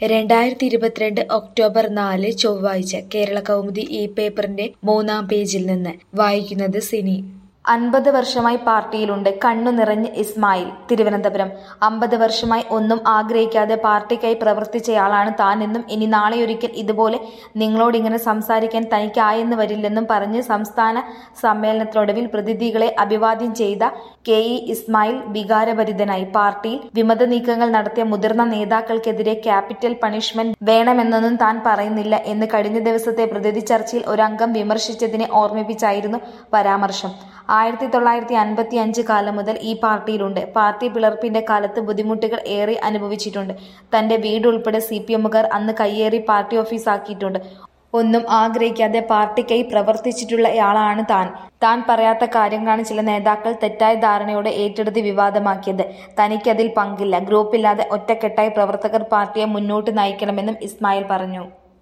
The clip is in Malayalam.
രണ്ടായിരത്തി ഇരുപത്തിരണ്ട് ഒക്ടോബർ നാല് ചൊവ്വാഴ്ച കേരള കൗമുദി ഈ പേപ്പറിന്റെ മൂന്നാം പേജിൽ നിന്ന് വായിക്കുന്നത് സിനി അൻപത് വർഷമായി പാർട്ടിയിലുണ്ട് കണ്ണു നിറഞ്ഞ് ഇസ്മായിൽ തിരുവനന്തപുരം അമ്പത് വർഷമായി ഒന്നും ആഗ്രഹിക്കാതെ പാർട്ടിക്കായി പ്രവർത്തിച്ചയാളാണ് താനെന്നും ഇനി നാളെയൊരിക്കൽ ഇതുപോലെ നിങ്ങളോടിങ്ങനെ സംസാരിക്കാൻ തനിക്കായെന്ന് വരില്ലെന്നും പറഞ്ഞ് സംസ്ഥാന സമ്മേളനത്തിനൊടുവിൽ പ്രതിനിധികളെ അഭിവാദ്യം ചെയ്ത കെ ഇ ഇസ്മായിൽ വികാരഭരിതനായി പാർട്ടിയിൽ വിമത നീക്കങ്ങൾ നടത്തിയ മുതിർന്ന നേതാക്കൾക്കെതിരെ ക്യാപിറ്റൽ പണിഷ്മെന്റ് വേണമെന്നൊന്നും താൻ പറയുന്നില്ല എന്ന് കഴിഞ്ഞ ദിവസത്തെ പ്രതിനിധി ചർച്ചയിൽ ഒരംഗം വിമർശിച്ചതിനെ ഓർമ്മിപ്പിച്ചായിരുന്നു പരാമർശം ആയിരത്തി തൊള്ളായിരത്തി അൻപത്തി അഞ്ച് കാലം മുതൽ ഈ പാർട്ടിയിലുണ്ട് പാർട്ടി പിളർപ്പിന്റെ കാലത്ത് ബുദ്ധിമുട്ടുകൾ ഏറെ അനുഭവിച്ചിട്ടുണ്ട് തന്റെ വീട് ഉൾപ്പെടെ സി പി എമ്മുകാർ അന്ന് കയ്യേറി പാർട്ടി ഓഫീസാക്കിയിട്ടുണ്ട് ഒന്നും ആഗ്രഹിക്കാതെ പാർട്ടിക്കായി പ്രവർത്തിച്ചിട്ടുള്ളയാളാണ് താൻ താൻ പറയാത്ത കാര്യങ്ങളാണ് ചില നേതാക്കൾ തെറ്റായ ധാരണയോടെ ഏറ്റെടുത്ത് വിവാദമാക്കിയത് തനിക്കതിൽ പങ്കില്ല ഗ്രൂപ്പില്ലാതെ ഒറ്റക്കെട്ടായി പ്രവർത്തകർ പാർട്ടിയെ മുന്നോട്ട് നയിക്കണമെന്നും ഇസ്മായിൽ പറഞ്ഞു